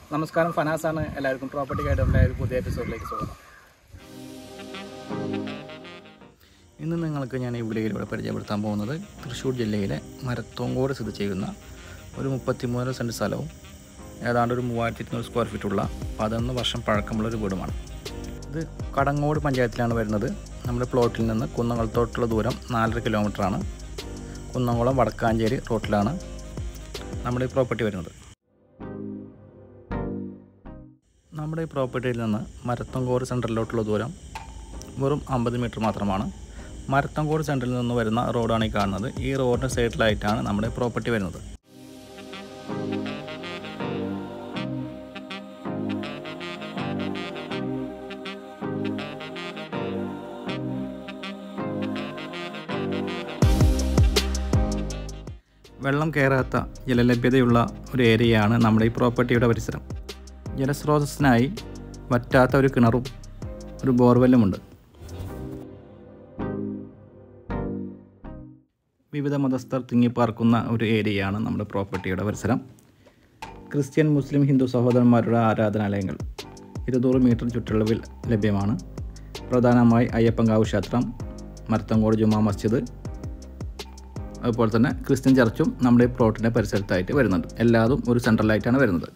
നമസ്കാരം ഫനാസാണ് എല്ലാവർക്കും പ്രോപ്പർട്ടി ഗൈഡറിൻ്റെ ഒരു പുതിയ എപ്പിസോഡിലേക്ക് സ്വാഗതം ഇന്ന് നിങ്ങൾക്ക് ഞാൻ ഈ വീഡിയോയിലൂടെ പരിചയപ്പെടുത്താൻ പോകുന്നത് തൃശ്ശൂർ ജില്ലയിലെ മരത്തോങ്കോട് സ്ഥിതി ചെയ്യുന്ന ഒരു മുപ്പത്തിമൂന്ന് സെൻറ്റ് സ്ഥലവും ഏതാണ്ട് ഒരു മൂവായിരത്തി ഇരുന്നൂറ് സ്ക്വയർ ഫീറ്റുള്ള പതിനൊന്ന് വർഷം പഴക്കമുള്ള ഒരു വീടുമാണ് ഇത് കടങ്ങോട് പഞ്ചായത്തിലാണ് വരുന്നത് നമ്മുടെ പ്ലോട്ടിൽ നിന്ന് കുന്നംകുളത്തോട്ടുള്ള ദൂരം നാലര കിലോമീറ്ററാണ് കുന്നംകുളം വടക്കാഞ്ചേരി റോട്ടിലാണ് നമ്മുടെ ഈ പ്രോപ്പർട്ടി വരുന്നത് നമ്മുടെ ഈ പ്രോപ്പർട്ടിയിൽ നിന്ന് മരത്തങ്കോട് സെൻറ്ററിലോട്ടുള്ള ദൂരം വെറും അമ്പത് മീറ്റർ മാത്രമാണ് മരത്തങ്കോട് സെൻറ്ററിൽ നിന്ന് വരുന്ന റോഡാണ് ഈ കാണുന്നത് ഈ റോഡിന് സൈഡിലായിട്ടാണ് നമ്മുടെ പ്രോപ്പർട്ടി വരുന്നത് വെള്ളം കയറാത്ത ജലലഭ്യതയുള്ള ഒരു ഏരിയയാണ് നമ്മുടെ ഈ പ്രോപ്പർട്ടിയുടെ പരിസരം ജലസ്രോതസ്സിനായി വറ്റാത്ത ഒരു കിണറും ഒരു ബോർവെല്ലുമുണ്ട് വിവിധ മതസ്ഥർ തിങ്ങിപ്പാർക്കുന്ന ഒരു ഏരിയയാണ് നമ്മുടെ പ്രോപ്പർട്ടിയുടെ പരിസരം ക്രിസ്ത്യൻ മുസ്ലിം ഹിന്ദു സഹോദരന്മാരുടെ ആരാധനാലയങ്ങൾ ഇരുന്നൂറ് മീറ്റർ ചുറ്റളവിൽ ലഭ്യമാണ് പ്രധാനമായി അയ്യപ്പങ്കാവ് ക്ഷേത്രം മരത്തങ്കോട് ജുമാ മസ്ജിദ് അതുപോലെ തന്നെ ക്രിസ്ത്യൻ ചർച്ചും നമ്മുടെ ഈ പ്ലോട്ടിൻ്റെ പരിസരത്തായിട്ട് വരുന്നുണ്ട് എല്ലാതും ഒരു സെൻട്രലായിട്ടാണ് വരുന്നത്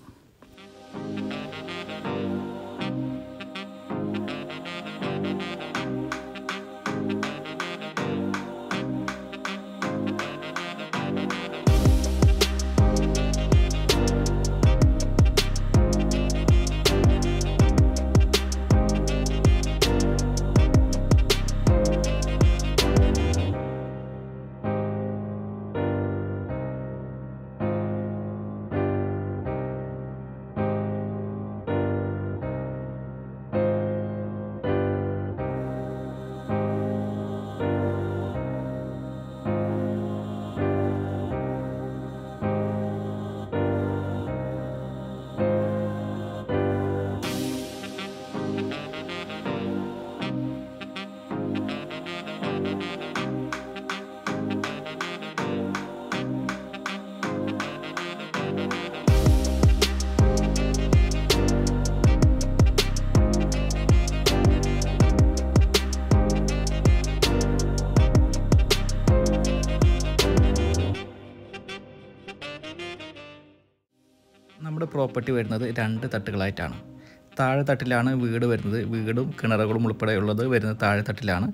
നമ്മുടെ പ്രോപ്പർട്ടി വരുന്നത് രണ്ട് തട്ടുകളായിട്ടാണ് താഴെ തട്ടിലാണ് വീട് വരുന്നത് വീടും കിണറുകളും ഉൾപ്പെടെയുള്ളത് വരുന്നത് താഴെ തട്ടിലാണ്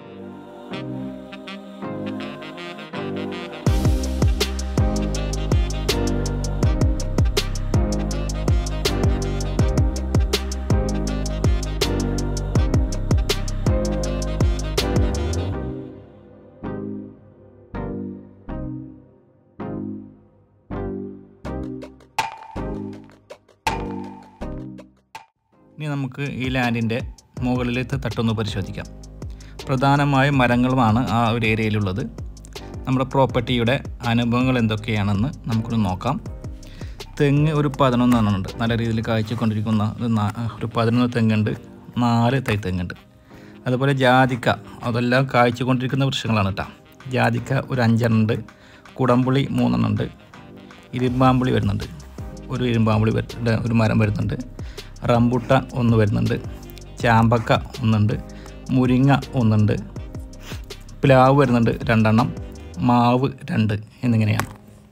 ഇനി നമുക്ക് ഈ ലാൻഡിൻ്റെ മുകളിലത്തെ തട്ടൊന്ന് പരിശോധിക്കാം പ്രധാനമായും മരങ്ങളുമാണ് ആ ഒരു ഏരിയയിലുള്ളത് നമ്മുടെ പ്രോപ്പർട്ടിയുടെ അനുഭവങ്ങൾ എന്തൊക്കെയാണെന്ന് നമുക്കൊന്ന് നോക്കാം തെങ്ങ് ഒരു പതിനൊന്നെണ്ണം ഉണ്ട് നല്ല രീതിയിൽ കാഴ്ചക്കൊണ്ടിരിക്കുന്ന ഒരു നാ- ഒരു പതിനൊന്ന് തെങ്ങുണ്ട് നാല് തൈ തെങ്ങുണ്ട് അതുപോലെ ജാതിക്ക അതെല്ലാം കാഴ്ചക്കൊണ്ടിരിക്കുന്ന വൃക്ഷങ്ങളാണ് കേട്ടോ ജാതിക്ക ഒരു അഞ്ചെണ്ണം ഉണ്ട് കുടംപുളി മൂന്നെണ്ണം ഉണ്ട് ഇരുമ്പാമ്പുളി വരുന്നുണ്ട് ഒരു ഇരുമ്പാമ്പുളി വരുന്നുണ്ട് ഒരു മരം വരുന്നുണ്ട് റംബുട്ട ഒന്ന് വരുന്നുണ്ട് ചാമ്പക്ക ഒന്നുണ്ട് മുരിങ്ങ ഒന്നുണ്ട് പ്ലാവ് വരുന്നുണ്ട് രണ്ടെണ്ണം മാവ് രണ്ട് എന്നിങ്ങനെയാണ്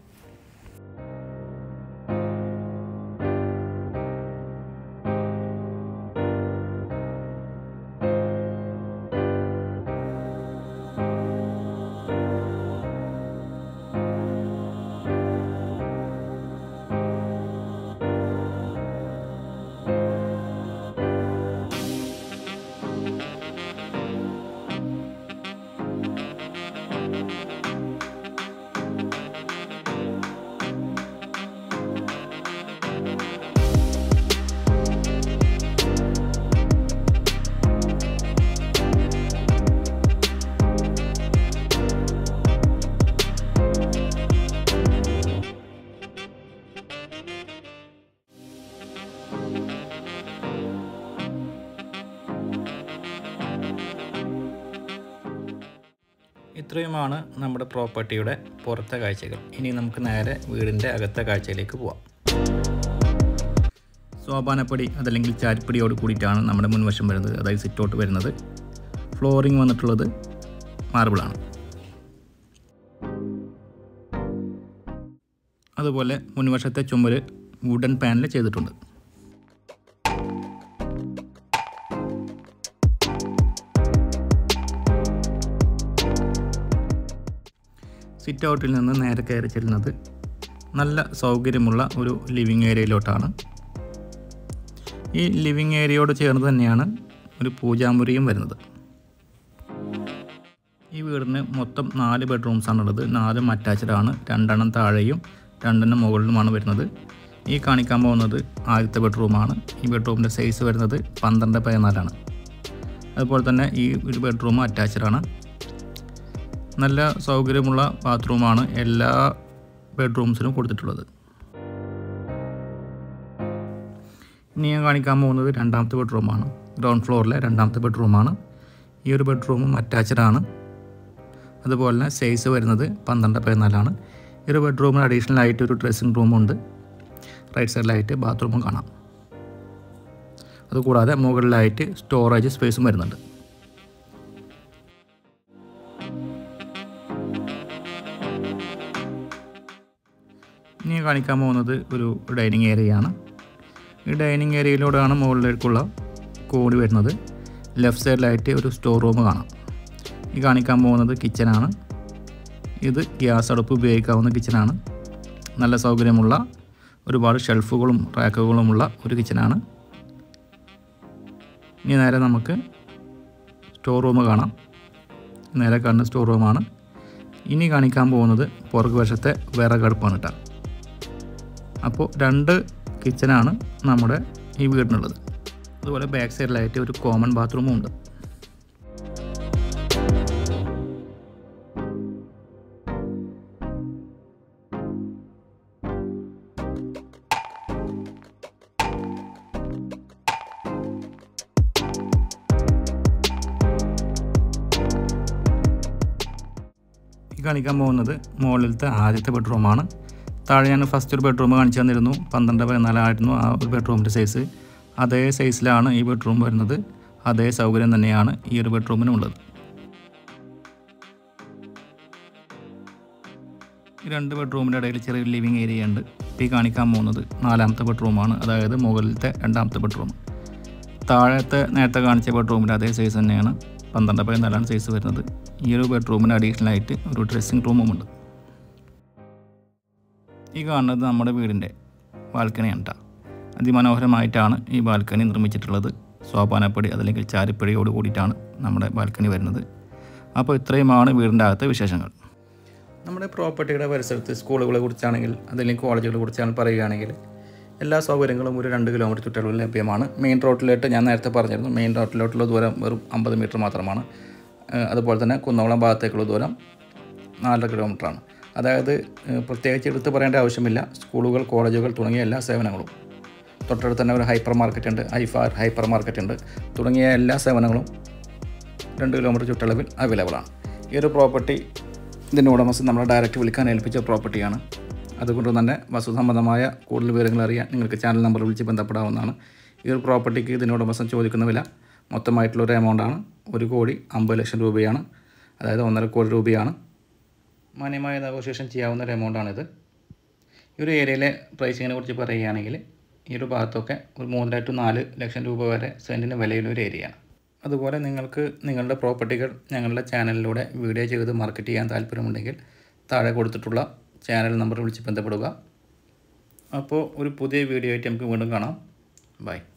ഇത്രയുമാണ് നമ്മുടെ പ്രോപ്പർട്ടിയുടെ പുറത്തെ കാഴ്ചകൾ ഇനി നമുക്ക് നേരെ വീടിൻ്റെ അകത്തെ കാഴ്ചയിലേക്ക് പോവാം സോപാനപ്പടി അതല്ലെങ്കിൽ ചാരിപ്പടിയോട് കൂടിയിട്ടാണ് നമ്മുടെ മുൻവശം വരുന്നത് അതായത് സിറ്റൗട്ട് വരുന്നത് ഫ്ലോറിങ് വന്നിട്ടുള്ളത് മാർബിളാണ് അതുപോലെ മുൻവശത്തെ ചുമര് വുഡൻ പാനൽ ചെയ്തിട്ടുണ്ട് സിറ്റ് ഔട്ടിൽ നിന്ന് നേരെ കയറി ചെല്ലുന്നത് നല്ല സൗകര്യമുള്ള ഒരു ലിവിങ് ഏരിയയിലോട്ടാണ് ഈ ലിവിങ് ഏരിയയോട് ചേർന്ന് തന്നെയാണ് ഒരു പൂജാമുറിയും വരുന്നത് ഈ വീടിന് മൊത്തം നാല് ബെഡ്റൂംസ് ആണുള്ളത് നാലും അറ്റാച്ച്ഡ് ആണ് രണ്ടെണ്ണം താഴെയും രണ്ടെണ്ണം മുകളിലുമാണ് വരുന്നത് ഈ കാണിക്കാൻ പോകുന്നത് ആദ്യത്തെ ബെഡ്റൂമാണ് ഈ ബെഡ്റൂമിൻ്റെ സൈസ് വരുന്നത് പന്ത്രണ്ട് പതിനാലാണ് അതുപോലെ തന്നെ ഈ ഒരു ബെഡ്റൂം അറ്റാച്ച്ഡ് ആണ് നല്ല സൗകര്യമുള്ള ബാത്റൂമാണ് എല്ലാ ബെഡ്റൂംസിനും കൊടുത്തിട്ടുള്ളത് ഇനി ഞാൻ കാണിക്കാൻ പോകുന്നത് രണ്ടാമത്തെ ബെഡ്റൂമാണ് ഗ്രൗണ്ട് ഫ്ലോറിലെ രണ്ടാമത്തെ ബെഡ്റൂമാണ് ഈ ഒരു ബെഡ്റൂമും അറ്റാച്ച്ഡ് ആണ് അതുപോലെ തന്നെ സൈസ് വരുന്നത് പന്ത്രണ്ട് പതിനാലാണ് ഈ ഒരു ബെഡ്റൂമിന് അഡീഷണൽ ആയിട്ട് ഒരു ഡ്രസ്സിംഗ് റൂമുണ്ട് റൈറ്റ് സൈഡിലായിട്ട് ബാത്റൂമും കാണാം അതുകൂടാതെ മുകളിലായിട്ട് സ്റ്റോറേജ് സ്പേസും വരുന്നുണ്ട് ഇനി കാണിക്കാൻ പോകുന്നത് ഒരു ഡൈനിങ് ഏരിയയാണ് ഈ ഡൈനിങ് ഏരിയയിലൂടെയാണ് മുകളിലേക്കുള്ള കോടി വരുന്നത് ലെഫ്റ്റ് സൈഡിലായിട്ട് ഒരു സ്റ്റോർ റൂം കാണാം ഈ കാണിക്കാൻ പോകുന്നത് കിച്ചനാണ് ഇത് ഗ്യാസ് അടുപ്പ് ഉപയോഗിക്കാവുന്ന കിച്ചനാണ് നല്ല സൗകര്യമുള്ള ഒരുപാട് ഷെൽഫുകളും റാക്കുകളുമുള്ള ഒരു കിച്ചനാണ് ഇനി നേരെ നമുക്ക് സ്റ്റോർ റൂം കാണാം നേരെ കാണുന്ന സ്റ്റോർ റൂമാണ് ഇനി കാണിക്കാൻ പോകുന്നത് പുറകു വശത്തെ വിറകടുപ്പാണ് കേട്ടോ അപ്പോൾ രണ്ട് കിച്ചനാണ് നമ്മുടെ ഈ വീടിനുള്ളത് അതുപോലെ ബാക്ക് സൈഡിലായിട്ട് ഒരു കോമൺ ബാത്റൂമും ഉണ്ട് ഈ കാണിക്കാൻ പോകുന്നത് മുകളിലത്തെ ആദ്യത്തെ ബെഡ്റൂമാണ് താഴെ ഞാൻ ഫസ്റ്റ് ഒരു ബെഡ്റൂം കാണിച്ചു തന്നിരുന്നു പന്ത്രണ്ട് പതിനാലായിരുന്നു ആ ഒരു ബെഡ്റൂമിൻ്റെ സൈസ് അതേ സൈസിലാണ് ഈ ബെഡ്റൂം വരുന്നത് അതേ സൗകര്യം തന്നെയാണ് ഈ ഒരു ബെഡ്റൂമിനും ഉള്ളത് ഈ രണ്ട് ബെഡ്റൂമിൻ്റെ ഇടയിൽ ചെറിയൊരു ലിവിങ് ഏരിയ ഉണ്ട് ഈ കാണിക്കാൻ പോകുന്നത് നാലാമത്തെ ബെഡ്റൂമാണ് അതായത് മുകളിലത്തെ രണ്ടാമത്തെ ബെഡ്റൂം താഴത്തെ നേരത്തെ കാണിച്ച ബെഡ്റൂമിൻ്റെ അതേ സൈസ് തന്നെയാണ് പന്ത്രണ്ട് പതിനാലാണ് സൈസ് വരുന്നത് ഈ ഒരു ബെഡ്റൂമിന് അഡീഷണൽ ആയിട്ട് ഒരു ഡ്രസ്സിംഗ് റൂമും ഉണ്ട് ഈ കാണുന്നത് നമ്മുടെ വീടിൻ്റെ ബാൽക്കണിയാണ് കേട്ടോ അതിമനോഹരമായിട്ടാണ് ഈ ബാൽക്കണി നിർമ്മിച്ചിട്ടുള്ളത് സോപാനപ്പടി അതല്ലെങ്കിൽ ചാരിപ്പടിയോട് കൂടിയിട്ടാണ് നമ്മുടെ ബാൽക്കണി വരുന്നത് അപ്പോൾ ഇത്രയുമാണ് വീടിൻ്റെ അകത്തെ വിശേഷങ്ങൾ നമ്മുടെ പ്രോപ്പർട്ടിയുടെ പരിസരത്ത് സ്കൂളുകളെ കുറിച്ചാണെങ്കിൽ അതല്ലെങ്കിൽ കോളേജുകളെ കുറിച്ചാണ് പറയുകയാണെങ്കിൽ എല്ലാ സൗകര്യങ്ങളും ഒരു രണ്ട് കിലോമീറ്റർ ചുറ്റളവിൽ ലഭ്യമാണ് മെയിൻ റോഡിലോട്ട് ഞാൻ നേരത്തെ പറഞ്ഞിരുന്നു മെയിൻ റോഡിലോട്ടുള്ള ദൂരം വെറും അമ്പത് മീറ്റർ മാത്രമാണ് ഏഹ് അതുപോലെ തന്നെ കുന്നംകുളം ഭാഗത്തേക്കുള്ള ദൂരം നാലര കിലോമീറ്ററാണ് അതായത് ഏഹ് പ്രത്യേകിച്ച് എടുത്ത് പറയേണ്ട ആവശ്യമില്ല സ്കൂളുകൾ കോളേജുകൾ തുടങ്ങിയ എല്ലാ സേവനങ്ങളും തൊട്ടടുത്ത് തന്നെ ഒരു ഹൈപ്പർ മാർക്കറ്റ് ഉണ്ട് ഐഫാർ ഹൈപ്പർ മാർക്കറ്റ് ഉണ്ട് തുടങ്ങിയ എല്ലാ സേവനങ്ങളും രണ്ട് കിലോമീറ്റർ ചുറ്റളവിൽ അവൈലബിൾ ആണ് ഈ ഒരു പ്രോപ്പർട്ടി ഇതിൻ്റെ ഉടമസ്ഥൻ നമ്മളെ ഡയറക്റ്റ് വിളിക്കാൻ ഏൽപ്പിച്ച പ്രോപ്പർട്ടിയാണ് അതുകൊണ്ട് തന്നെ വസ്തുസംബന്ധമായ കൂടുതൽ വിവരങ്ങൾ അറിയാൻ നിങ്ങൾക്ക് ചാനൽ നമ്പർ വിളിച്ച് ബന്ധപ്പെടാവുന്നതാണ് ഈ ഒരു പ്രോപ്പർട്ടിക്ക് ഇതിൻ്റെ ഉടമസ്ഥൻ ചോദിക്കുന്ന വില മൊത്തമായിട്ടുള്ള ഒരു എമൗണ്ടാണ് ഒരു കോടി അമ്പത് ലക്ഷം രൂപയാണ് അതായത് ഒന്നര കോടി രൂപയാണ് മാന്യമായ നെഗോഷിയേഷൻ ചെയ്യാവുന്ന ഒരു എമൗണ്ടാണിത് ഈ ഒരു ഏരിയയിലെ പ്രൈസിങ്ങിനെ കുറിച്ച് പറയുകയാണെങ്കിൽ ഈ ഒരു ഭാഗത്തൊക്കെ ഒരു മൂന്നര ടു നാല് ലക്ഷം രൂപ വരെ സെൻറ്റിന് വിലയുള്ള ഒരു ഏരിയയാണ് അതുപോലെ നിങ്ങൾക്ക് നിങ്ങളുടെ പ്രോപ്പർട്ടികൾ ഞങ്ങളുടെ ചാനലിലൂടെ വീഡിയോ ചെയ്ത് മാർക്കറ്റ് ചെയ്യാൻ താല്പര്യമുണ്ടെങ്കിൽ താഴെ കൊടുത്തിട്ടുള്ള ചാനൽ നമ്പർ വിളിച്ച് ബന്ധപ്പെടുക അപ്പോൾ ഒരു പുതിയ വീഡിയോ ആയിട്ട് നമുക്ക് വീണ്ടും കാണാം ബൈ